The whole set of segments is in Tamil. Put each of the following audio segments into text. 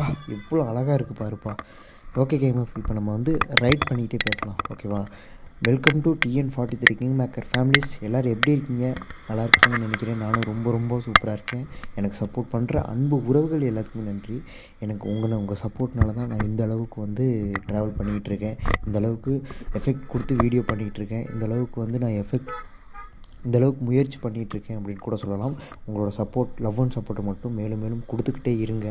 எவ்வளோ அழகாக இருக்குது பாருப்பா ஓகே கேம் இப்போ நம்ம வந்து ரைட் பண்ணிக்கிட்டே பேசலாம் ஓகேவா welcome to TN forty three king maker families எல்லோரும் எப்படி இருக்கீங்க நல்லா இருக்கீங்கன்னு நினைக்கிறேன் நானும் ரொம்ப ரொம்ப சூப்பராக இருக்கேன் எனக்கு சப்போர்ட் பண்ணுற அன்பு உறவுகள் எல்லாத்துக்குமே நன்றி எனக்கு உங்களை உங்கள் சப்போர்ட்னால தான் நான் இந்த அளவுக்கு வந்து ட்ராவல் பண்ணிக்கிட்டு இருக்கேன் இந்த அளவுக்கு எஃபெக்ட் கொடுத்து வீடியோ பண்ணிகிட்டு இருக்கேன் இந்த அளவுக்கு வந்து நான் எஃபெக்ட் இந்த அளவுக்கு முயற்சி பண்ணிகிட்டு இருக்கேன் அப்படின்னு கூட சொல்லலாம் உங்களோட சப்போர்ட் லவ் அண்ட் சப்போர்ட்டை மட்டும் மேலும் மேலும் கொடுத்துக்கிட்டே இருங்க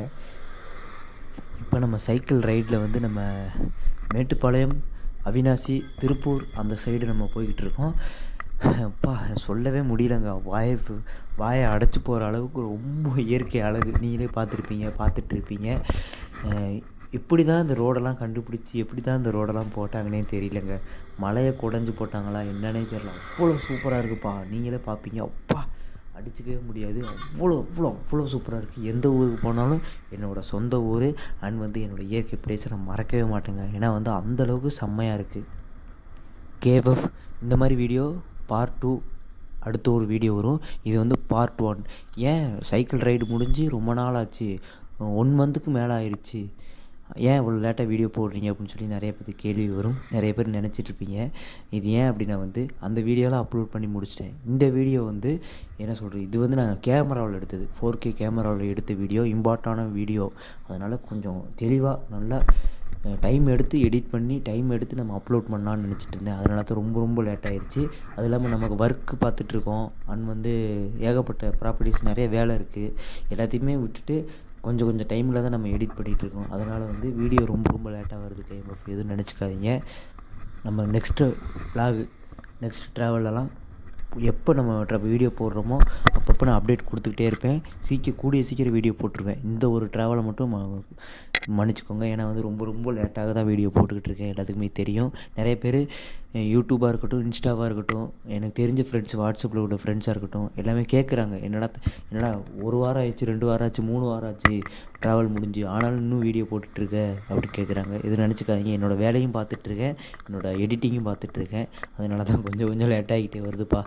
இப்போ நம்ம சைக்கிள் ரைடில் வந்து நம்ம மேட்டுப்பாளையம் அவினாசி திருப்பூர் அந்த சைடு நம்ம போய்கிட்டு இருக்கோம் அப்பா சொல்லவே முடியலங்க வாயை வாயை அடைச்சி போகிற அளவுக்கு ரொம்ப இயற்கை அழகு நீங்களே பார்த்துருப்பீங்க பார்த்துட்ருப்பீங்க எப்படி தான் இந்த ரோடெல்லாம் கண்டுபிடிச்சி எப்படி தான் இந்த ரோடெல்லாம் போட்டாங்கன்னே தெரியலங்க மலையை குடஞ்சி போட்டாங்களா என்னன்னே தெரியல அவ்வளோ சூப்பராக இருக்குப்பா நீங்களே பார்ப்பீங்க அப்பா அடிச்சுக்கவே முடியாது அவ்வளோ அவ்வளோ அவ்வளோ சூப்பராக இருக்குது எந்த ஊருக்கு போனாலும் என்னோடய சொந்த ஊர் அண்ட் வந்து என்னோடய இயற்கை பிளேஸை நான் மறக்கவே மாட்டேங்க ஏன்னா வந்து அந்தளவுக்கு செம்மையாக இருக்குது கேஎஃப் இந்த மாதிரி வீடியோ பார்ட் டூ அடுத்த ஒரு வீடியோ வரும் இது வந்து பார்ட் ஒன் ஏன் சைக்கிள் ரைடு முடிஞ்சு ரொம்ப நாள் ஆச்சு ஒன் மந்த்துக்கு மேலே ஆயிடுச்சு ஏன் இவ்வளோ லேட்டாக வீடியோ போடுறீங்க அப்படின்னு சொல்லி நிறைய பேர் கேள்வி வரும் நிறைய பேர் நினச்சிட்ருப்பீங்க இது ஏன் அப்படின்னா வந்து அந்த வீடியோலாம் அப்லோட் பண்ணி முடிச்சிட்டேன் இந்த வீடியோ வந்து என்ன சொல்கிறது இது வந்து நான் கேமராவில் எடுத்தது ஃபோர் கே கேமராவில் எடுத்த வீடியோ இம்பார்ட்டான வீடியோ அதனால் கொஞ்சம் தெளிவாக நல்லா டைம் எடுத்து எடிட் பண்ணி டைம் எடுத்து நம்ம அப்லோட் பண்ணலான்னு நினச்சிட்டு இருந்தேன் அதனால தான் ரொம்ப ரொம்ப லேட் ஆயிடுச்சு அது இல்லாமல் நமக்கு ஒர்க்கு பார்த்துட்ருக்கோம் அண்ட் வந்து ஏகப்பட்ட ப்ராப்பர்ட்டிஸ் நிறைய வேலை இருக்குது எல்லாத்தையுமே விட்டுட்டு கொஞ்சம் கொஞ்சம் டைமில் தான் நம்ம எடிட் பண்ணிகிட்ருக்கோம் அதனால் வந்து வீடியோ ரொம்ப ரொம்ப லேட்டாக வருது கைம் ஆஃப் எதுவும் நினச்சிக்காதீங்க நம்ம நெக்ஸ்ட்டு விலாகு நெக்ஸ்ட் ட்ராவலெல்லாம் எப்போ நம்ம ட்ர வீடியோ போடுறோமோ அப்பப்போ நான் அப்டேட் கொடுத்துக்கிட்டே இருப்பேன் சீக்கிரம் கூடிய சீக்கிரம் வீடியோ போட்டுருவேன் இந்த ஒரு ட்ராவலை மட்டும் மன்னிச்சிக்கோங்க ஏன்னா வந்து ரொம்ப ரொம்ப லேட்டாக தான் வீடியோ போட்டுக்கிட்டு இருக்கேன் எல்லாத்துக்குமே தெரியும் நிறைய பேர் யூடியூபாக இருக்கட்டும் இன்ஸ்டாவாக இருக்கட்டும் எனக்கு தெரிஞ்ச ஃப்ரெண்ட்ஸ் வாட்ஸ்அப்பில் உள்ள ஃப்ரெண்ட்ஸாக இருக்கட்டும் எல்லாமே கேட்குறாங்க என்னடா என்னடா ஒரு வாரம் ஆயிடுச்சு ரெண்டு வாரம் ஆச்சு மூணு வாரம் ஆச்சு ட்ராவல் முடிஞ்சு ஆனாலும் இன்னும் வீடியோ போட்டுட்ருக்க அப்படின்னு கேட்குறாங்க இது நினச்சிக்காதீங்க என்னோடய வேலையும் பார்த்துட்ருக்கேன் என்னோடய எடிட்டிங்கும் பார்த்துட்ருக்கேன் அதனால தான் கொஞ்சம் கொஞ்சம் லேட்டாகிட்டே வருதுப்பா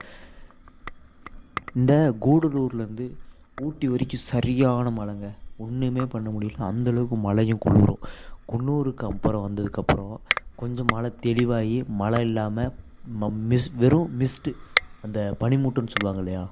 இந்த கூடலூர்லேருந்து ஊட்டி வரைக்கும் சரியான மழைங்க ஒன்றுமே பண்ண முடியல அந்தளவுக்கு மழையும் குளிரும் குன்னூருக்கு அப்புறம் வந்ததுக்கப்புறம் கொஞ்சம் மழை தெளிவாகி மழை இல்லாமல் ம மிஸ் வெறும் மிஸ்ட்டு அந்த பனிமூட்டுன்னு சொல்லுவாங்க இல்லையா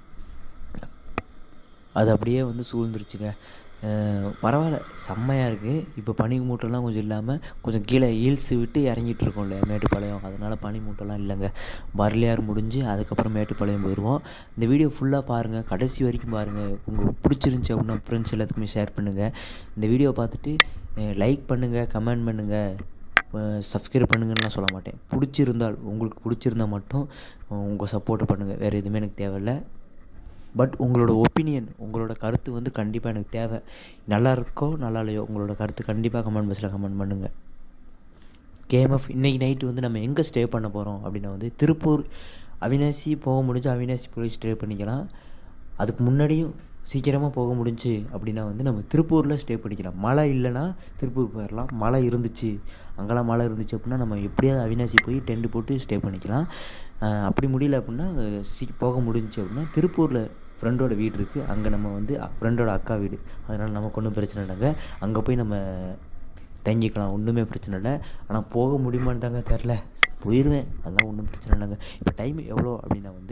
அது அப்படியே வந்து சூழ்ந்துருச்சுங்க பரவாயில்ல செம்மையாக இருக்குது இப்போ பனி மூட்டைலாம் கொஞ்சம் இல்லாமல் கொஞ்சம் கீழே ஹீல்ஸு விட்டு இறங்கிட்டு இருக்கோம் இல்லையா மேட்டுப்பாளையம் அதனால் பனி மூட்டைலாம் இல்லைங்க பரலியார் முடிஞ்சு அதுக்கப்புறம் மேட்டுப்பாளையம் போயிடுவோம் இந்த வீடியோ ஃபுல்லாக பாருங்கள் கடைசி வரைக்கும் பாருங்கள் உங்களுக்கு பிடிச்சிருந்துச்சி அப்படின்னா ஃப்ரெண்ட்ஸ் எல்லாத்துக்குமே ஷேர் பண்ணுங்கள் இந்த வீடியோ பார்த்துட்டு லைக் பண்ணுங்கள் கமெண்ட் பண்ணுங்கள் சப்ஸ்கிரைப் பண்ணுங்கன்னு சொல்ல மாட்டேன் பிடிச்சிருந்தால் உங்களுக்கு பிடிச்சிருந்தால் மட்டும் உங்கள் சப்போர்ட்டை பண்ணுங்கள் வேறு எதுவுமே எனக்கு தேவையில்லை பட் உங்களோட ஒப்பீனியன் உங்களோட கருத்து வந்து கண்டிப்பாக எனக்கு தேவை நல்லா இருக்கோ நல்லா இல்லையோ உங்களோட கருத்து கண்டிப்பாக கமெண்ட் பாக்ஸில் கமெண்ட் பண்ணுங்கள் கேஎம்எஃப் இன்றைக்கி நைட்டு வந்து நம்ம எங்கே ஸ்டே பண்ண போகிறோம் அப்படின்னா வந்து திருப்பூர் அவினாசி போக முடிஞ்சு அவினாசி போய் ஸ்டே பண்ணிக்கலாம் அதுக்கு முன்னாடியும் சீக்கிரமாக போக முடிஞ்சு அப்படின்னா வந்து நம்ம திருப்பூரில் ஸ்டே பண்ணிக்கலாம் மழை இல்லைன்னா திருப்பூர் போயிடலாம் மழை இருந்துச்சு அங்கெல்லாம் மழை இருந்துச்சு அப்படின்னா நம்ம எப்படியாவது அவினாசி போய் டென்ட்டு போட்டு ஸ்டே பண்ணிக்கலாம் அப்படி முடியல அப்படின்னா சீ போக முடிஞ்சு அப்படின்னா திருப்பூரில் ஃப்ரெண்டோட வீடு இருக்குது அங்கே நம்ம வந்து ஃப்ரெண்டோட அக்கா வீடு அதனால் நமக்கு ஒன்றும் பிரச்சனை இல்லைங்க அங்கே போய் நம்ம தங்கிக்கலாம் ஒன்றுமே பிரச்சனை இல்லை ஆனால் போக முடியுமான்னு தாங்க தெரில போயிடுவேன் அதெல்லாம் ஒன்றும் பிரச்சனை இல்லைங்க இப்போ டைம் எவ்வளோ அப்படின்னா வந்து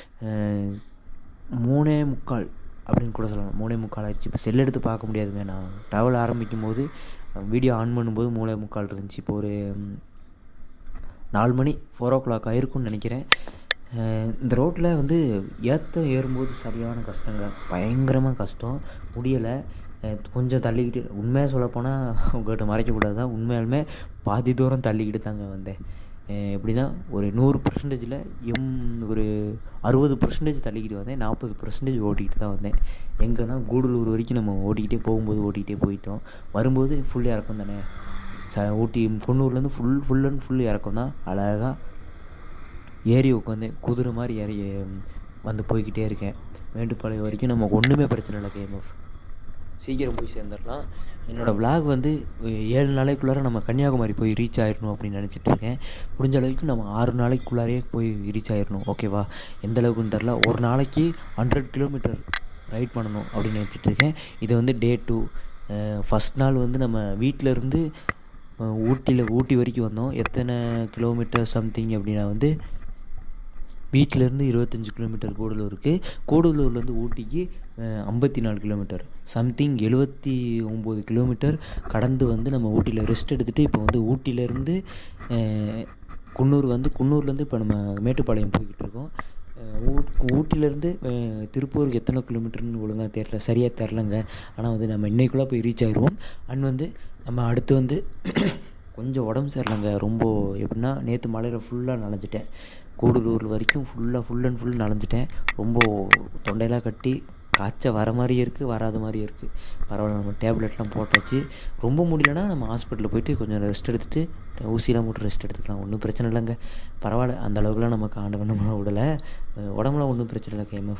மூணே முக்கால் அப்படின்னு கூட சொல்லலாம் மூணே முக்கால் ஆயிடுச்சு இப்போ செல் எடுத்து பார்க்க முடியாதுங்க நான் ட்ராவல் ஆரம்பிக்கும் போது வீடியோ ஆன் பண்ணும்போது மூணே முக்கால் இருந்துச்சு இப்போ ஒரு நாலு மணி ஃபோர் ஓ கிளாக் ஆயிருக்கும்னு நினைக்கிறேன் இந்த ரோட்டில் வந்து ஏற்றம் ஏறும்போது சரியான கஷ்டங்க பயங்கரமாக கஷ்டம் முடியலை கொஞ்சம் தள்ளிக்கிட்டு உண்மையாக சொல்லப்போனால் உங்கள்கிட்ட மறைக்கக்கூடாது தான் உண்மையாலுமே பாதி தூரம் தள்ளிக்கிட்டு தாங்க வந்தேன் எப்படின்னா ஒரு நூறு பர்சன்டேஜில் எம் ஒரு அறுபது பர்சன்டேஜ் தள்ளிக்கிட்டு வந்தேன் நாற்பது பர்சன்டேஜ் ஓட்டிக்கிட்டு தான் வந்தேன் எங்கன்னா கூடலூர் வரைக்கும் நம்ம ஓட்டிக்கிட்டே போகும்போது ஓட்டிக்கிட்டே போயிட்டோம் வரும்போது ஃபுல் இறக்கம் தானே ச ஊட்டி குன்னூர்லேருந்து ஃபுல் ஃபுல் அண்ட் ஃபுல் இறக்கம் தான் அழகாக ஏறி உட்காந்து குதிரை மாதிரி ஏறி வந்து போய்கிட்டே இருக்கேன் மேட்டுப்பாளையம் வரைக்கும் நமக்கு ஒன்றுமே பிரச்சனை இல்லை கேஎம்எஃப் சீக்கிரம் போய் சேர்ந்துடலாம் என்னோடய விலாக் வந்து ஏழு நாளைக்குள்ளார நம்ம கன்னியாகுமரி போய் ரீச் ஆயிடணும் அப்படின்னு நினச்சிட்டு இருக்கேன் முடிஞ்ச அளவுக்கு நம்ம ஆறு நாளைக்குள்ளாரே போய் ரீச் ஆயிடணும் ஓகேவா எந்த அளவுக்குன்னு தெரில ஒரு நாளைக்கு ஹண்ட்ரட் கிலோமீட்டர் ரைட் பண்ணணும் அப்படின்னு நினச்சிட்டு இருக்கேன் இது வந்து டே டூ ஃபஸ்ட் நாள் வந்து நம்ம வீட்டில் இருந்து ஊட்டியில் ஊட்டி வரைக்கும் வந்தோம் எத்தனை கிலோமீட்டர் சம்திங் அப்படின்னா வந்து வீட்டிலேருந்து இருபத்தஞ்சி கிலோமீட்டர் கூடலூருக்கு கூடலூர்லேருந்து ஊட்டிக்கு ஐம்பத்தி நாலு கிலோமீட்டர் சம்திங் எழுபத்தி ஒம்பது கிலோமீட்டர் கடந்து வந்து நம்ம ஊட்டியில் ரெஸ்ட் எடுத்துகிட்டு இப்போ வந்து ஊட்டியிலேருந்து குன்னூர் வந்து குன்னூர்லேருந்து இப்போ நம்ம மேட்டுப்பாளையம் போய்கிட்டு இருக்கோம் ஊட்டிலேருந்து திருப்பூருக்கு எத்தனை கிலோமீட்டர்னு ஒழுங்காக தெரில சரியாக தெரிலங்க ஆனால் வந்து நம்ம இன்றைக்குள்ளே போய் ரீச் ஆயிடுவோம் அண்ட் வந்து நம்ம அடுத்து வந்து கொஞ்சம் உடம்பு சரியில்லைங்க ரொம்ப எப்படின்னா நேற்று மழையில் ஃபுல்லாக நனைஞ்சிட்டேன் கூடலூர் வரைக்கும் ஃபுல்லாக ஃபுல் அண்ட் ஃபுல் நனைஞ்சிட்டேன் ரொம்ப தொண்டையெல்லாம் கட்டி காய்ச்சல் வர மாதிரியும் இருக்குது வராத மாதிரியும் இருக்குது பரவாயில்ல நம்ம டேப்லெட்லாம் போட்டாச்சு ரொம்ப முடியலன்னா நம்ம ஹாஸ்பிட்டலில் போயிட்டு கொஞ்சம் ரெஸ்ட் எடுத்துகிட்டு ஊசிலாம் போட்டு ரெஸ்ட் எடுத்துக்கலாம் ஒன்றும் பிரச்சனை இல்லைங்க பரவாயில்ல அந்த அளவுக்குலாம் நமக்கு ஆண்டவன் நம்மளை விடலை உடம்புலாம் ஒன்றும் பிரச்சனை இல்லை கேஎம்எஃப்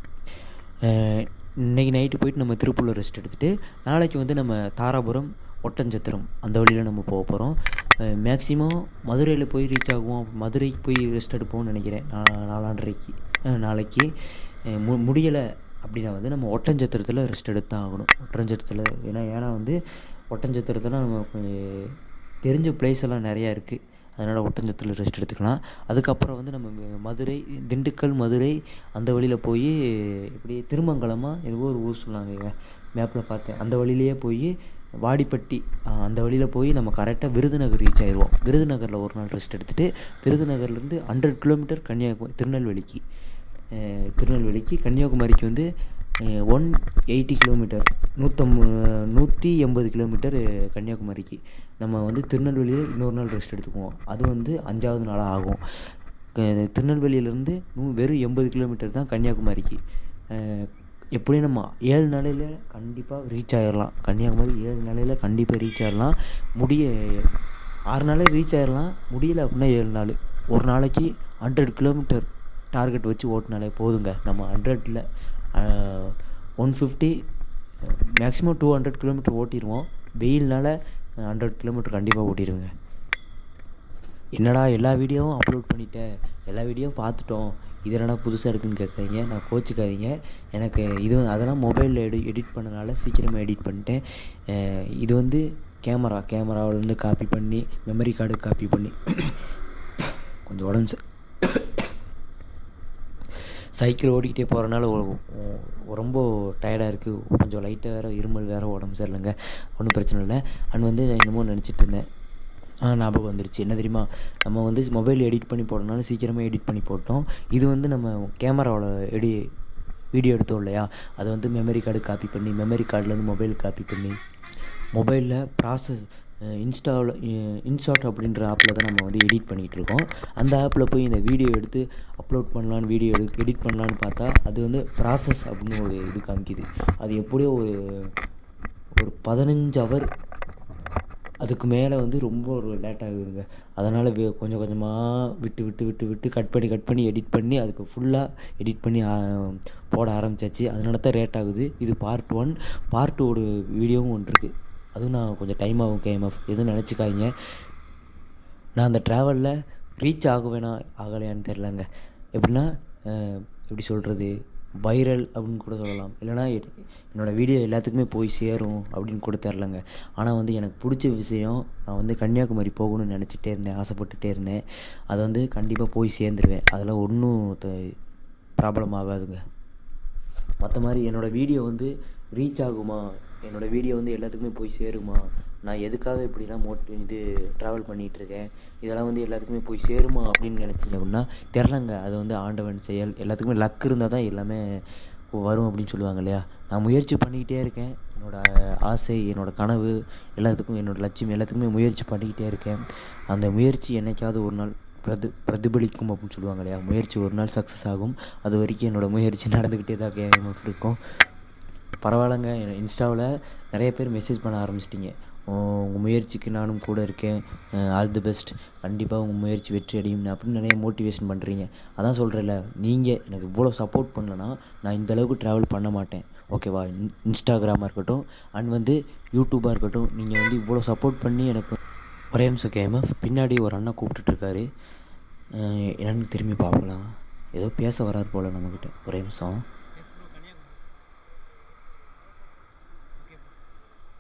இன்றைக்கி நைட்டு போயிட்டு நம்ம திருப்பூரில் ரெஸ்ட் எடுத்துகிட்டு நாளைக்கு வந்து நம்ம தாராபுரம் ஒட்டஞ்சத்திரம் அந்த வழியில் நம்ம போக போகிறோம் மேக்ஸிமம் மதுரையில் போய் ரீச் ஆகுவோம் மதுரைக்கு போய் ரெஸ்ட் எடுப்போம்னு நினைக்கிறேன் நாலாண்டரைக்கு நாளைக்கு மு முடியலை அப்படின்னா வந்து நம்ம ஒட்டஞ்சத்திரத்தில் ரெஸ்ட் எடுத்து தான் ஆகணும் ஒட்டஞ்சத்திரத்தில் ஏன்னா ஏன்னா வந்து ஒட்டஞ்சத்திரத்தில் நம்ம கொஞ்சம் தெரிஞ்ச பிளேஸ் எல்லாம் நிறையா இருக்குது அதனால் ஒட்டஞ்சத்தில் ரெஸ்ட் எடுத்துக்கலாம் அதுக்கப்புறம் வந்து நம்ம மதுரை திண்டுக்கல் மதுரை அந்த வழியில் போய் இப்படி திருமங்கலமாக ஏதோ ஒரு ஊர் சொன்னாங்க மேப்பில் பார்த்தேன் அந்த வழியிலேயே போய் வாடிப்பட்டி அந்த வழியில் போய் நம்ம கரெக்டாக விருதுநகர் ரீச் ஆயிடுவோம் விருதுநகரில் ஒரு நாள் ரெஸ்ட் எடுத்துகிட்டு விருதுநகர்லேருந்து ஹண்ட்ரட் கிலோமீட்டர் கன்னியாகுமரி திருநெல்வேலிக்கு திருநெல்வேலிக்கு கன்னியாகுமரிக்கு வந்து ஒன் எயிட்டி கிலோமீட்டர் நூற்றம் நூற்றி எண்பது கிலோமீட்டர் கன்னியாகுமரிக்கு நம்ம வந்து திருநெல்வேலியில் இன்னொரு நாள் ரெஸ்ட் எடுத்துக்குவோம் அது வந்து அஞ்சாவது நாளாக ஆகும் திருநெல்வேலியிலேருந்து நூ வெறும் எண்பது கிலோமீட்டர் தான் கன்னியாகுமரிக்கு எப்படியும் நம்ம ஏழு நாளையில் கண்டிப்பாக ரீச் ஆகிடலாம் கன்னியாகுமரி ஏழு நாளையில் கண்டிப்பாக ரீச் ஆகிடலாம் முடிய ஆறு நாளையில் ரீச் ஆகிடலாம் முடியல அப்படின்னா ஏழு நாள் ஒரு நாளைக்கு ஹண்ட்ரட் கிலோமீட்டர் டார்கெட் வச்சு ஓட்டினாலே போதுங்க நம்ம ஹண்ட்ரடில் one fifty maximum two hundred kilometre ஓட்டிடுவோம் வெயில்னால் ஹண்ட்ரட் கிலோமீட்டர் கண்டிப்பாக ஓட்டிடுவேங்க என்னடா எல்லா வீடியோவும் அப்லோட் பண்ணிட்டேன் எல்லா வீடியோவும் பார்த்துட்டோம் இது என்னடா புதுசாக இருக்குன்னு கேட்காதீங்க நான் கோச்சிக்காதீங்க எனக்கு இது அதெல்லாம் மொபைலில் எடி எடிட் பண்ணனால சீக்கிரமாக எடிட் பண்ணிட்டேன் இது வந்து கேமரா கேமராவிலேருந்து காப்பி பண்ணி மெமரி கார்டு காப்பி பண்ணி கொஞ்சம் உடம்பு சைக்கிள் ஓடிக்கிட்டே போகிறனால ரொம்ப டயர்டாக இருக்குது கொஞ்சம் லைட்டாக வேறு இருமல் வேறு உடம்பு சரியில்லைங்க ஒன்றும் பிரச்சனை இல்லை அண்ட் வந்து நான் என்னமோ நினச்சிட்டு இருந்தேன் ஞாபகம் வந்துருச்சு என்ன தெரியுமா நம்ம வந்து மொபைல் எடிட் பண்ணி போடனாலும் சீக்கிரமாக எடிட் பண்ணி போட்டோம் இது வந்து நம்ம கேமராவில் எடி வீடியோ எடுத்தோம் இல்லையா அதை வந்து மெமரி கார்டு காப்பி பண்ணி மெமரி கார்டுலேருந்து மொபைல் காப்பி பண்ணி மொபைலில் ப்ராசஸ் இன்ஸ்டாவில் இன்ஷாட் அப்படின்ற ஆப்பில் தான் நம்ம வந்து எடிட் பண்ணிகிட்டு இருக்கோம் அந்த ஆப்பில் போய் இந்த வீடியோ எடுத்து அப்லோட் பண்ணலான்னு வீடியோ எடு எடிட் பண்ணலான்னு பார்த்தா அது வந்து ப்ராசஸ் அப்படின்னு ஒரு இது காமிக்குது அது எப்படியோ ஒரு ஒரு பதினஞ்சு ஹவர் அதுக்கு மேலே வந்து ரொம்ப ஒரு லேட் ஆகுதுங்க அதனால் கொஞ்சம் கொஞ்சமாக விட்டு விட்டு விட்டு விட்டு கட் பண்ணி கட் பண்ணி எடிட் பண்ணி அதுக்கு ஃபுல்லாக எடிட் பண்ணி போட ஆரம்பித்தாச்சு அதனால தான் லேட் ஆகுது இது பார்ட் ஒன் பார்ட் டூ ஒரு வீடியோவும் ஒன்று இருக்குது அதுவும் நான் கொஞ்சம் டைம் ஆகும் கேஎம்எஃப் எதுவும் நினச்சிக்காதீங்க நான் அந்த ட்ராவலில் ரீச் ஆகுவேனா ஆகலையான்னு தெரிலங்க எப்படின்னா எப்படி சொல்கிறது வைரல் அப்படின்னு கூட சொல்லலாம் இல்லைனா என்னோடய வீடியோ எல்லாத்துக்குமே போய் சேரும் அப்படின்னு கூட தெரிலங்க ஆனால் வந்து எனக்கு பிடிச்ச விஷயம் நான் வந்து கன்னியாகுமரி போகணும்னு நினச்சிட்டே இருந்தேன் ஆசைப்பட்டுட்டே இருந்தேன் அதை வந்து கண்டிப்பாக போய் சேர்ந்துருவேன் அதில் ஒன்றும் ப்ராப்ளம் ஆகாதுங்க மற்ற மாதிரி என்னோடய வீடியோ வந்து ரீச் ஆகுமா என்னோடய வீடியோ வந்து எல்லாத்துக்குமே போய் சேருமா நான் எதுக்காக இப்படிலாம் மோட் இது ட்ராவல் பண்ணிகிட்ருக்கேன் இதெல்லாம் வந்து எல்லாத்துக்குமே போய் சேருமா அப்படின்னு நினச்சிங்க அப்படின்னா தெரிலங்க அது வந்து ஆண்டவன் செயல் எல்லாத்துக்குமே லக் இருந்தால் தான் எல்லாமே வரும் அப்படின்னு சொல்லுவாங்க இல்லையா நான் முயற்சி பண்ணிக்கிட்டே இருக்கேன் என்னோடய ஆசை என்னோடய கனவு எல்லாத்துக்கும் என்னோடய லட்சியம் எல்லாத்துக்குமே முயற்சி பண்ணிக்கிட்டே இருக்கேன் அந்த முயற்சி என்னைக்காவது ஒரு நாள் பிரதி பிரதிபலிக்கும் அப்படின்னு சொல்லுவாங்க இல்லையா முயற்சி ஒரு நாள் சக்ஸஸ் ஆகும் அது வரைக்கும் என்னோடய முயற்சி நடந்துக்கிட்டே தான் கேம் இருக்கும் பரவாயில்லைங்க இன்ஸ்டாவில் நிறைய பேர் மெசேஜ் பண்ண ஆரம்பிச்சிட்டிங்க உங்கள் முயற்சிக்கு நானும் கூட இருக்கேன் ஆல் தி பெஸ்ட் கண்டிப்பாக உங்கள் முயற்சி வெற்றி அடையும் அப்படின்னு நிறைய மோட்டிவேஷன் பண்ணுறீங்க அதான் சொல்கிறேன்ல நீங்கள் எனக்கு இவ்வளோ சப்போர்ட் பண்ணலன்னா நான் இந்த அளவுக்கு ட்ராவல் பண்ண மாட்டேன் ஓகேவா இன் இன்ஸ்டாகிராமாக இருக்கட்டும் அண்ட் வந்து யூடியூப்பாக இருக்கட்டும் நீங்கள் வந்து இவ்வளோ சப்போர்ட் பண்ணி எனக்கு ஒரே நிமிஷம் கேம பின்னாடி ஒரு அண்ணா கூப்பிட்டுட்ருக்காரு என்னென்னு திரும்பி பார்க்கலாம் ஏதோ பேச வராது போல் நம்மக்கிட்ட ஒரே நிமிஷம்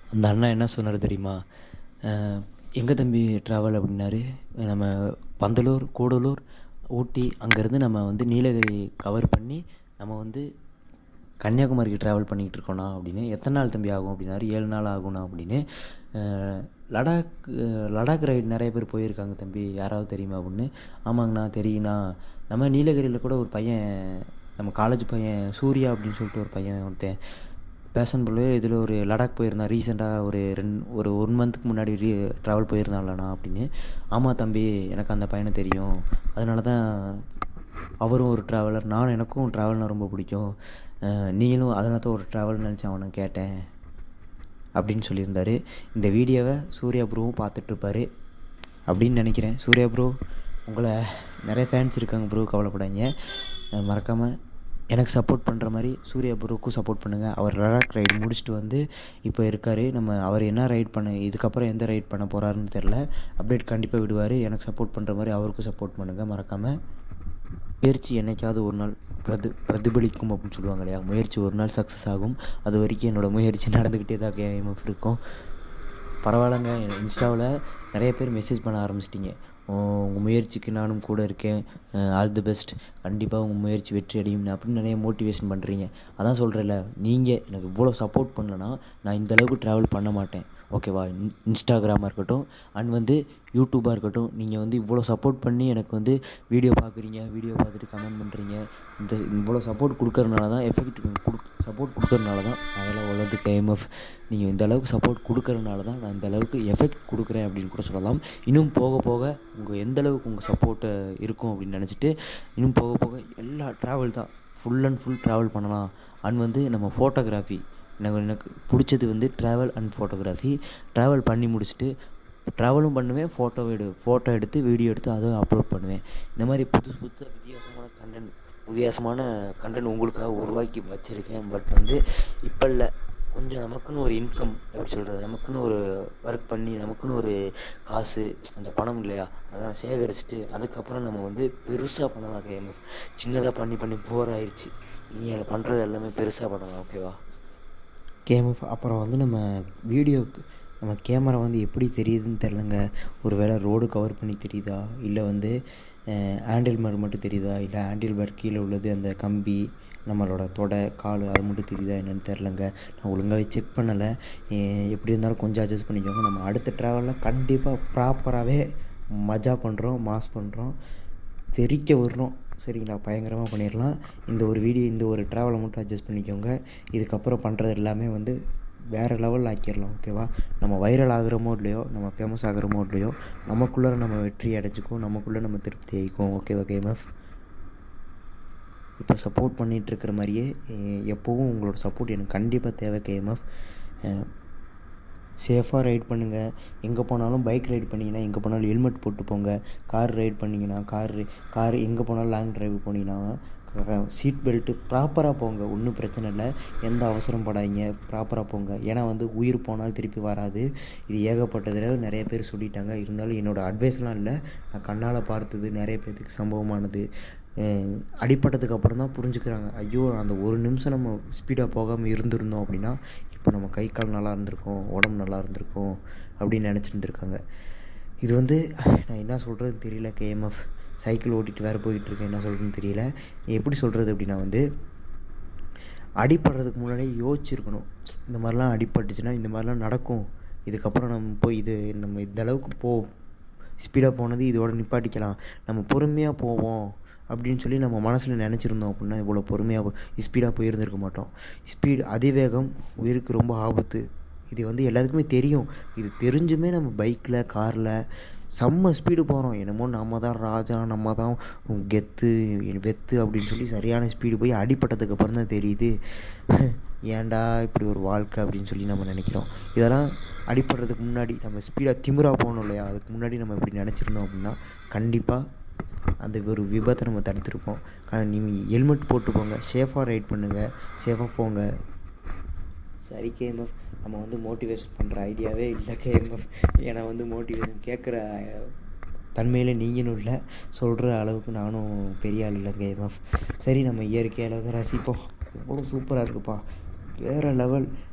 அந்த அண்ணா என்ன சொன்னார் தெரியுமா எங்கே தம்பி ட்ராவல் அப்படின்னாரு நம்ம பந்தலூர் கூடலூர் ஊட்டி அங்கேருந்து நம்ம வந்து நீலகிரி கவர் பண்ணி நம்ம வந்து கன்னியாகுமரிக்கு ட்ராவல் பண்ணிக்கிட்டு இருக்கோண்ணா அப்படின்னு எத்தனை நாள் தம்பி ஆகும் அப்படின்னாரு ஏழு நாள் ஆகும்ண்ணா அப்படின்னு அஹ், லடாக் அஹ், லடாக் ரைடு நிறைய பேர் போயிருக்காங்க தம்பி யாராவது தெரியுமா அப்படின்னு ஆமாங்கண்ணா தெரியுண்ணா நம்ம நீலகிரியில் கூட ஒரு பையன் நம்ம காலேஜ் பையன் சூர்யா அப்படின்னு சொல்லிட்டு ஒரு பையன் ஒருத்தன் பேஷன் போல இதில் ஒரு லடாக் போயிருந்தான் ரீசெண்டாக ஒரு ரெண்டு ஒரு ஒன் மந்த்துக்கு முன்னாடி ரீ ட்ராவல் போயிருந்தான்லண்ணா அப்படின்னு ஆமாம் தம்பி எனக்கு அந்த பையனை தெரியும் அதனால தான் அவரும் ஒரு ட்ராவலர் நானும் எனக்கும் ட்ராவல்னால் ரொம்ப பிடிக்கும் அஹ் நீங்களும் அதனால தான் ஒரு ட்ராவல் நினச்சி அவனை கேட்டேன் அப்படின்னு சொல்லியிருந்தாரு இந்த வீடியோவை சூர்யா ப்ரோவும் பார்த்துட்ருப்பாரு அப்படின்னு நினைக்கிறேன் சூர்யா ப்ரோ உங்களை நிறைய ஃபேன்ஸ் இருக்காங்க ப்ரோ கவலைப்படாதீங்க அஹ் மறக்காமல் எனக்கு சப்போர்ட் பண்ணுற மாதிரி சூர்யா ப்ரோவுக்கும் சப்போர்ட் பண்ணுங்கள் அவர் லடாக் ரைடு முடிச்சுட்டு வந்து இப்போ இருக்கார் நம்ம அவர் என்ன ரைட் பண்ண இதுக்கப்புறம் எந்த ரைட் பண்ண போகிறாருன்னு தெரில அப்டேட் கண்டிப்பாக விடுவார் எனக்கு சப்போர்ட் பண்ணுற மாதிரி அவருக்கும் சப்போர்ட் பண்ணுங்கள் மறக்காமல் முயற்சி என்னைக்காவது ஒரு நாள் பிரதி பிரதிபலிக்கும் அப்படின்னு சொல்லுவாங்க இல்லையா முயற்சி ஒரு நாள் சக்ஸஸ் ஆகும் அது வரைக்கும் என்னோடய முயற்சி நடந்துக்கிட்டே தான் கேஎம்எஃப் இருக்கும் பரவாயில்லைங்க இன்ஸ்டாவில் நிறைய பேர் மெசேஜ் பண்ண ஆரம்பிச்சிட்டிங்க உங்கள் முயற்சிக்கு நானும் கூட இருக்கேன் ஆல் தி பெஸ்ட் கண்டிப்பாக உங்கள் முயற்சி வெற்றி அடையும் அப்படின்னு நிறைய மோட்டிவேஷன் பண்ணுறீங்க அதான் சொல்கிறேன்ல நீங்கள் எனக்கு இவ்வளோ சப்போர்ட் பண்ணலன்னா நான் இந்த அளவுக்கு ட்ராவல் பண்ண மாட்டேன் ஓகேவா இன் இன்ஸ்டாகிராமாக இருக்கட்டும் அண்ட் வந்து யூடியூப்பாக இருக்கட்டும் நீங்கள் வந்து இவ்வளோ சப்போர்ட் பண்ணி எனக்கு வந்து வீடியோ பார்க்குறீங்க வீடியோ பார்த்துட்டு கமெண்ட் பண்ணுறீங்க இந்த இவ்வளோ சப்போர்ட் கொடுக்கறனால தான் எஃபெக்ட் கொடு சப்போர்ட் கொடுக்கறனால தான் நான் எல்லாம் வளர்ந்து கேஎம்எஃப் நீங்கள் இந்த அளவுக்கு சப்போர்ட் கொடுக்கறனால தான் நான் இந்த அளவுக்கு எஃபெக்ட் கொடுக்குறேன் அப்படின்னு கூட சொல்லலாம் இன்னும் போக போக உங்கள் எந்த அளவுக்கு உங்கள் சப்போர்ட்டு இருக்கும் அப்படின்னு நினச்சிட்டு இன்னும் போக போக எல்லா ட்ராவல் தான் ஃபுல் அண்ட் ஃபுல் ட்ராவல் பண்ணலாம் அண்ட் வந்து நம்ம ஃபோட்டோகிராஃபி எனக்கு எனக்கு பிடிச்சது வந்து ட்ராவல் அண்ட் ஃபோட்டோகிராஃபி ட்ராவல் பண்ணி முடிச்சுட்டு ட்ராவலும் பண்ணுவேன் ஃபோட்டோ எடு ஃபோட்டோ எடுத்து வீடியோ எடுத்து அதுவும் அப்லோட் பண்ணுவேன் இந்த மாதிரி புதுசு புதுசாக வித்தியாசமான கண்டென்ட் வித்தியாசமான கண்டென்ட் உங்களுக்காக உருவாக்கி வச்சுருக்கேன் பட் வந்து இப்போ இல்லை கொஞ்சம் நமக்குன்னு ஒரு இன்கம் எப்படி சொல்கிறது நமக்குன்னு ஒரு ஒர்க் பண்ணி நமக்குன்னு ஒரு காசு அந்த பணம் இல்லையா அதெல்லாம் சேகரிச்சுட்டு அதுக்கப்புறம் நம்ம வந்து பெருசாக பண்ணலாம் கேஎம்எஃப் சின்னதாக பண்ணி பண்ணி போர் ஆயிடுச்சு இனி அதை பண்ணுறது எல்லாமே பெருசாக பண்ணலாம் ஓகேவா கேஎம்எஃப் அப்புறம் வந்து நம்ம வீடியோக்கு நம்ம கேமரா வந்து எப்படி தெரியுதுன்னு தெரிலங்க ஒரு வேளை ரோடு கவர் பண்ணி தெரியுதா இல்லை வந்து ஹேண்டில் பார் மட்டும் தெரியுதா இல்லை ஹேண்டில் பார் கீழே உள்ளது அந்த கம்பி நம்மளோட தொடை கால் அது மட்டும் தெரியுதா என்னென்னு தெரிலங்க நான் ஒழுங்காகவே செக் பண்ணலை எப்படி இருந்தாலும் கொஞ்சம் அட்ஜஸ்ட் பண்ணிக்கோங்க நம்ம அடுத்த ட்ராவலில் கண்டிப்பாக ப்ராப்பராகவே மஜா பண்ணுறோம் மாஸ் பண்ணுறோம் தெரிக்க விடுறோம் சரிங்களா பயங்கரமாக பண்ணிடலாம் இந்த ஒரு வீடியோ இந்த ஒரு ட்ராவலை மட்டும் அட்ஜஸ்ட் பண்ணிக்கோங்க இதுக்கப்புறம் பண்ணுறது எல்லாமே வந்து வேறு லெவலில் ஆக்கிடலாம் ஓகேவா நம்ம வைரல் ஆகிறோமோ இல்லையோ நம்ம ஃபேமஸ் ஆகிறோமோ இல்லையோ நமக்குள்ளே நம்ம வெற்றி அடைச்சிக்கும் நமக்குள்ளே நம்ம திருப்தி ஆகிக்கும் ஓகேவா கேமஃப் இப்போ சப்போர்ட் பண்ணிகிட்டு இருக்கிற மாதிரியே எ- எப்போவும் உங்களோட சப்போர்ட் எனக்கு கண்டிப்பாக தேவை கேஎம்எஃப் சேஃபாக ரைட் பண்ணுங்கள் எங்கே போனாலும் பைக் ரைட் பண்ணிங்கன்னா எங்கே போனாலும் ஹெல்மெட் போட்டு போங்க கார் ரைட் பண்ணிங்கன்னா கார் கார் எங்கே போனாலும் லாங் டிரைவ் போனீங்கன்னா சீட் பெல்ட்டு ப்ராப்பராக போங்க ஒன்றும் பிரச்சனை இல்லை எந்த அவசரம் படாதீங்க ப்ராப்பராக போங்க ஏன்னா வந்து உயிர் போனால் திருப்பி வராது இது ஏகப்பட்டதில் நிறைய பேர் சொல்லிட்டாங்க இருந்தாலும் என்னோடய அட்வைஸ்லாம் இல்லை நான் கண்ணால் பார்த்தது நிறைய பேர்த்துக்கு சம்பவமானது அஹ் அடிபட்டதுக்கு அப்புறம் தான் புரிஞ்சுக்கிறாங்க ஐயோ அந்த ஒரு நிமிஷம் நம்ம ஸ்பீடாக போகாமல் இருந்திருந்தோம் அப்படின்னா இப்போ நம்ம கை கால் நல்லா இருந்திருக்கும் உடம்பு நல்லா இருந்திருக்கும் அப்படின்னு நினச்சிருந்துருக்காங்க இது வந்து நான் என்ன சொல்கிறதுன்னு தெரியல கேஎம்எஃப் சைக்கிள் ஓட்டிகிட்டு வேறு போயிட்டுருக்கேன் என்ன சொல்கிறதுன்னு தெரியல எப்படி சொல்கிறது அப்படின்னா வந்து அடிபடுறதுக்கு முன்னாடியே யோசிச்சிருக்கணும் இந்த மாதிரிலாம் அடிபட்டுச்சுன்னா இந்த மாதிரிலாம் நடக்கும் இதுக்கப்புறம் நம்ம போய் இது நம்ம இந்த அளவுக்கு போ ஸ்பீடாக போனது இதோட நிப்பாட்டிக்கலாம் நம்ம பொறுமையாக போவோம் அப்படின்னு சொல்லி நம்ம மனசில் நினச்சிருந்தோம் அப்படின்னா இவ்வளோ பொறுமையாக ஸ்பீடாக போயிருந்திருக்க மாட்டோம் ஸ்பீடு அதிவேகம் உயிருக்கு ரொம்ப ஆபத்து இது வந்து எல்லாத்துக்குமே தெரியும் இது தெரிஞ்சுமே நம்ம பைக்கில் காரில் செம்ம ஸ்பீடு போகிறோம் என்னமோ நம்ம தான் ராஜா நம்ம தான் கெத்து வெத்து அப்படின்னு சொல்லி சரியான ஸ்பீடு போய் அடிபட்டதுக்கு அப்புறம் தான் தெரியுது ஏன்டா இப்படி ஒரு வாழ்க்கை அப்படின்னு சொல்லி நம்ம நினைக்கிறோம் இதெல்லாம் அடிபடுறதுக்கு முன்னாடி நம்ம ஸ்பீடாக திமிரா போகணும் இல்லையா அதுக்கு முன்னாடி நம்ம இப்படி நினச்சிருந்தோம் அப்படின்னா கண்டிப்பாக அந்த ஒரு விபத்தை நம்ம தடுத்திருப்போம் நீங்கள் ஹெல்மெட் போட்டு போங்க சேஃபாக ரைட் பண்ணுங்கள் சேஃபாக போங்க சரி கேஎம்எஃப் நம்ம வந்து மோட்டிவேஷன் பண்ணுற ஐடியாவே இல்லை கேஎம்எஃப் ஏன்னா வந்து மோட்டிவேஷன் கேட்குற தன்மையில் நீங்களும் இல்லை சொல்கிற அளவுக்கு நானும் பெரிய ஆள் இல்லை கேஎம்எஃப் சரி நம்ம இயற்கை அளவுக்கு ரசிப்போம் எவ்வளோ சூப்பராக இருக்குப்பா வேறு லெவல்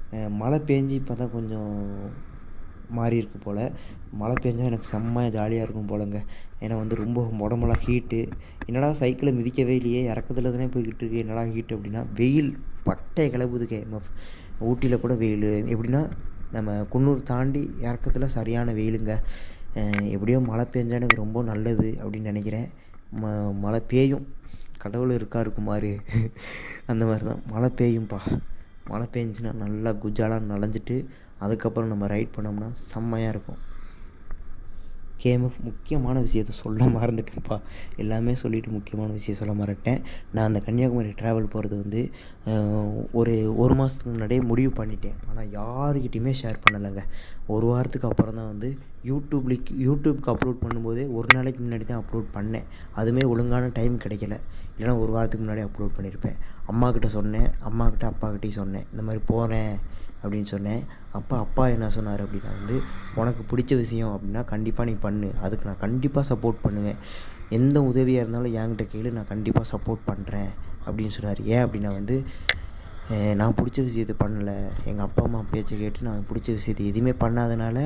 அஹ் மழை பேஞ்சு இப்போ தான் கொஞ்சம் மாறி இருக்கு போல் மழை பெஞ்சா எனக்கு செம்மையாக ஜாலியாக இருக்கும் போலங்க ஏன்னா வந்து ரொம்ப உடம்பெல்லாம் ஹீட்டு என்னடா சைக்கிளை மிதிக்கவே இல்லையே இறக்கத்துல தானே போய்கிட்டு இருக்கு என்னடா ஹீட் அப்படின்னா வெயில் பட்டை கிளப்புது கேஎம்எஃப் ஊட்டியில் கூட வெயில் எப்படின்னா நம்ம குன்னூர் தாண்டி இறக்கத்தில் சரியான வெயிலுங்க அஹ் எப்படியோ மழை பெஞ்சா எனக்கு ரொம்ப நல்லது அப்படின்னு நினைக்கிறேன் ம மழை பெய்யும் கடவுள் இருக்கா இருக்குமாறு அந்த மாதிரி தான் மழை பெய்யும்ப்பா மழை பெஞ்சுன்னா நல்லா குஜாலாக நனைஞ்சிட்டு அதுக்கப்புறம் நம்ம ரைட் பண்ணோம்னா செம்மையாக இருக்கும் கேஎம்எஃப் முக்கியமான விஷயத்த சொல்ல மறந்துட்டேன்ப்பா எல்லாமே சொல்லிவிட்டு முக்கியமான விஷயம் சொல்ல மறந்துட்டேன் நான் அந்த கன்னியாகுமரி ட்ராவல் போகிறது வந்து அஹ், ஒரு ஒரு மாதத்துக்கு முன்னாடியே முடிவு பண்ணிட்டேன் ஆனால் யாருக்கிட்டையுமே ஷேர் பண்ணலைங்க ஒரு வாரத்துக்கு அப்புறம் தான் வந்து யூடியூப்லிக்கு யூடியூப்க்கு அப்லோட் பண்ணும்போதே ஒரு நாளைக்கு முன்னாடி தான் அப்லோட் பண்ணேன் அதுவுமே ஒழுங்கான டைம் கிடைக்கல இல்லைனா ஒரு வாரத்துக்கு முன்னாடி அப்லோட் பண்ணியிருப்பேன் அம்மாக்கிட்ட சொன்னேன் அம்மாக்கிட்ட அப்பாக்கிட்டையும் சொன்னேன் இந்த மாதிரி போகிறேன் அப்படின்னு சொன்னேன் அப்பா அப்பா என்ன சொன்னார் அப்படின்னா வந்து உனக்கு பிடிச்ச விஷயம் அப்படின்னா கண்டிப்பாக நீ பண்ணு அதுக்கு நான் கண்டிப்பாக சப்போர்ட் பண்ணுவேன் எந்த உதவியாக இருந்தாலும் என்கிட்ட கேளு நான் கண்டிப்பாக சப்போர்ட் பண்ணுறேன் அப்படின்னு சொன்னார் ஏன் அப்படின்னா வந்து அஹ், நான் பிடிச்ச விஷயத்தை பண்ணலை எங்கள் அப்பா அம்மா பேச்சை கேட்டு நான் பிடிச்ச விஷயத்தை எதுவுமே பண்ணாதனால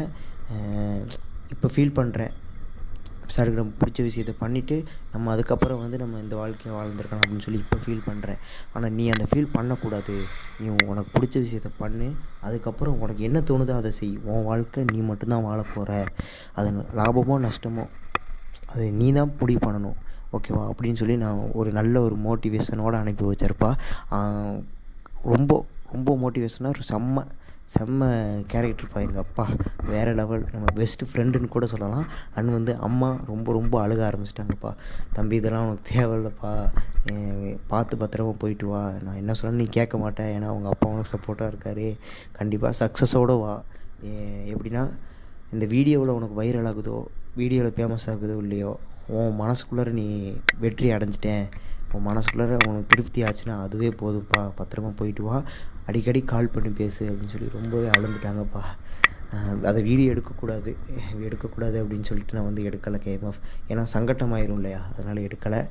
இப்போ ஃபீல் பண்ணுறேன் சாருக்கு நம்ம பிடிச்ச விஷயத்தை பண்ணிவிட்டு நம்ம அதுக்கப்புறம் வந்து நம்ம இந்த வாழ்க்கையை வாழ்ந்துருக்கலாம் அப்படின்னு சொல்லி இப்போ ஃபீல் பண்ணுறேன் ஆனால் நீ அந்த ஃபீல் பண்ணக்கூடாது நீ உனக்கு பிடிச்ச விஷயத்த பண்ணு அதுக்கப்புறம் உனக்கு என்ன தோணுதோ அதை செய் உன் வாழ்க்கை நீ மட்டும்தான் வாழ போகிற அது லாபமோ நஷ்டமோ அது நீ தான் முடிவு பண்ணணும் ஓகேவா அப்படின்னு சொல்லி நான் ஒரு நல்ல ஒரு மோட்டிவேஷனோடு அனுப்பி வச்சிருப்பா ஆஹ் ரொம்ப ரொம்ப மோட்டிவேஷனாக ஒரு செம்ம செம்ம கேரக்டர்ப்பா எங்கள் அப்பா வேறு லெவல் நம்ம பெஸ்ட்டு ஃப்ரெண்டுன்னு கூட சொல்லலாம் அண்ட் வந்து அம்மா ரொம்ப ரொம்ப அழுக ஆரம்பிச்சிட்டாங்கப்பா தம்பி இதெல்லாம் உனக்கு தேவையில்லப்பா அஹ் பார்த்து பத்திரமா போயிட்டு வா நான் என்ன சொன்னாலும் நீ கேட்க மாட்டேன் ஏன்னா அவங்க அப்பா உனக்கு சப்போர்ட்டாக இருக்கார் கண்டிப்பாக சக்ஸஸோடு வா எ- எப்படின்னா இந்த வீடியோவில் உனக்கு வைரல் ஆகுதோ வீடியோவில் ஃபேமஸ் ஆகுதோ இல்லையோ உன் மனசுக்குள்ளார நீ வெற்றி அடைஞ்சிட்டேன் உன் மனசுக்குள்ளார உனக்கு திருப்தி ஆச்சுன்னா அதுவே போதும்ப்பா பத்திரமா போயிட்டு வா அடிக்கடி கால் பண்ணி பேசு அப்படின்னு சொல்லி ரொம்பவே அழுந்துட்டாங்கப்பா அஹ் அதை வீடியோ எடுக்கக்கூடாது எடுக்கக்கூடாது அப்படின்னு சொல்லிட்டு நான் வந்து எடுக்கலை கேஎம்எஃப் ஏன்னா சங்கட்டமாயிரும் இல்லையா அதனால் எடுக்கலை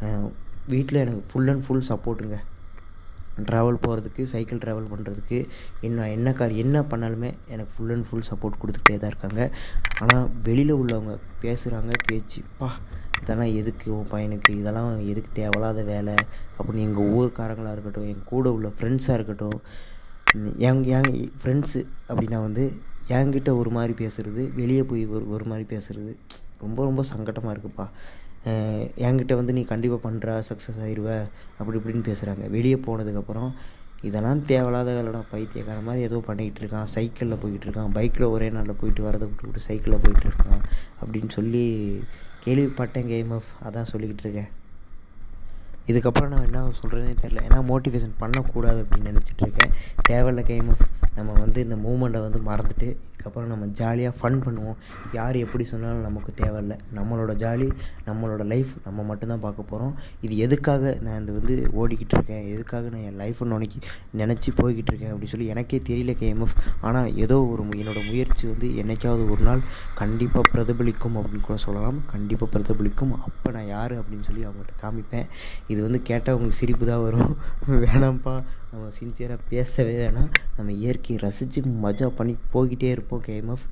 வீட்டில் எனக்கு ஃபுல் அண்ட் ஃபுல் சப்போர்ட்டுங்க ட்ராவல் போகிறதுக்கு சைக்கிள் ட்ராவல் பண்ணுறதுக்கு என்ன என்ன கார் என்ன பண்ணாலுமே எனக்கு ஃபுல் அண்ட் ஃபுல் சப்போர்ட் கொடுத்துக்கிட்டே தான் இருக்காங்க ஆனால் வெளியில் உள்ளவங்க பேசுகிறாங்க பேச்சு பா இதெல்லாம் எதுக்கு உன் பையனுக்கு இதெல்லாம் எதுக்கு தேவையில்லாத வேலை அப்படின்னு எங்கள் ஊர்க்காரங்களாக இருக்கட்டும் என் கூட உள்ள ஃப்ரெண்ட்ஸாக இருக்கட்டும் ம், என் என் ஃப்ரெண்ட்ஸு அப்படின்னா வந்து என்கிட்ட ஒரு மாதிரி பேசுகிறது வெளியே போய் ஒரு ஒரு மாதிரி பேசுகிறது ரொம்ப ரொம்ப சங்கடமாக இருக்குப்பா அஹ் என்கிட்ட வந்து நீ கண்டிப்பாக பண்ணுற சக்ஸஸ் ஆயிடுவ அப்படி இப்படின்னு பேசுகிறாங்க வெளியே போனதுக்கப்புறம் இதெல்லாம் தேவையில்லாத வேலைடா பைத்தியக்கார மாதிரி ஏதோ பண்ணிக்கிட்டு இருக்கான் சைக்கிளில் போய்கிட்டு இருக்கான் பைக்கில் ஒரே நாளில் போயிட்டு வரதை விட்டுவிட்டு சைக்கிளில் போயிட்டு இருக்கான் அப்படின்னு சொல்லி கேள்விப்பட்டேன் கேம் ஆஃப் அதான் சொல்லிக்கிட்டு இருக்கேன் இதுக்கப்புறம் நான் என்ன சொல்கிறேனே தெரில ஏன்னா மோட்டிவேஷன் பண்ணக்கூடாது அப்படின்னு நினச்சிட்டு இருக்கேன் தேவையில்ல கேம் ஆஃப் நம்ம வந்து இந்த மூமெண்ட்டை வந்து மறந்துட்டு இதுக்கப்புறம் நம்ம ஜாலியாக ஃபன் பண்ணுவோம் யார் எப்படி சொன்னாலும் நமக்கு தேவையில்ல நம்மளோட ஜாலி நம்மளோட லைஃப் நம்ம மட்டும்தான் பார்க்க போகிறோம் இது எதுக்காக நான் இந்த வந்து ஓடிக்கிட்டு இருக்கேன் எதுக்காக நான் என் லைஃப்பை நோக்கி நினச்சி போய்கிட்டு இருக்கேன் அப்படின்னு சொல்லி எனக்கே தெரியல கேஎம்எஃப் ஆனால் ஏதோ ஒரு மு- என்னோட முயற்சி வந்து என்னைக்காவது ஒரு நாள் கண்டிப்பாக பிரதிபலிக்கும் அப்படின்னு கூட சொல்லலாம் கண்டிப்பாக பிரதிபலிக்கும் அப்போ நான் யார் அப்படின்னு சொல்லி அவங்கள்ட்ட காமிப்பேன் இது வந்து கேட்டால் உங்களுக்கு சிரிப்பு தான் வரும் வேணாம்ப்பா நம்ம சின்சியராக பேசவே வேணாம் நம்ம இயற்கையை ரசித்து மஜா பண்ணி போய்கிட்டே இருப்போம் கேஎம்எஃப்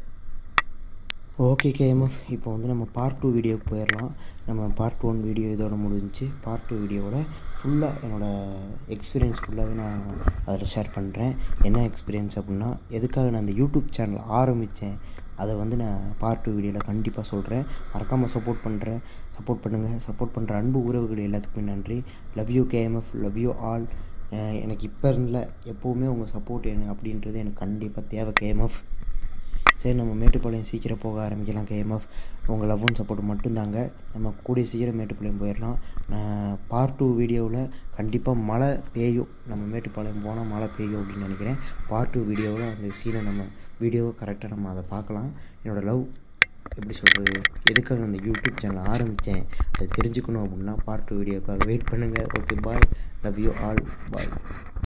ஓகே கேஎம்எஃப் இப்போ வந்து நம்ம பார்ட் டூ வீடியோக்கு போயிடலாம் நம்ம பார்ட் ஒன் வீடியோ இதோட முடிஞ்சுச்சு பார்ட் டூ வீடியோவோட ஃபுல்லாக என்னோடய எக்ஸ்பீரியன்ஸ் ஃபுல்லாகவே நான் அதில் ஷேர் பண்ணுறேன் என்ன எக்ஸ்பீரியன்ஸ் அப்படின்னா எதுக்காக நான் இந்த யூடியூப் சேனல் ஆரம்பித்தேன் அதை வந்து நான் பார்ட் டூ வீடியோவில் கண்டிப்பாக சொல்கிறேன் மறக்காமல் சப்போர்ட் பண்ணுறேன் சப்போர்ட் பண்ணுங்கள் சப்போர்ட் பண்ணுற அன்பு உறவுகள் எல்லாத்துக்குமே நன்றி love you KMF love you all எனக்கு இப்போ இருந்தல எப்போவுமே உங்கள் சப்போர்ட் எனக்கு அப்படின்றது எனக்கு கண்டிப்பாக தேவை கேஎம்எஃப் சரி நம்ம மேட்டுப்பாளையம் சீக்கிரம் போக ஆரம்பிக்கலாம் கேஎம்எஃப் உங்கள் லவ்வும் சப்போர்ட் மட்டும்தாங்க நம்ம கூடிய சீக்கிரம் மேட்டுப்பாளையம் போயிடலாம் நான் பார்ட் டூ வீடியோவில் கண்டிப்பாக மழை பெய்யும் நம்ம மேட்டுப்பாளையம் போனால் மழை பெய்யும் அப்படின்னு நினைக்கிறேன் பார்ட் டூ வீடியோவில் அந்த சீனை நம்ம வீடியோவை கரெக்டாக நம்ம அதை பார்க்கலாம் என்னோடய லவ் எப்படி சொல்கிறது எதுக்காக அந்த யூடியூப் சேனல் ஆரம்பித்தேன் அது தெரிஞ்சுக்கணும் அப்படின்னா பார்ட் டூ வீடியோக்காக வெயிட் பண்ணுங்கள் okay bye love you all bye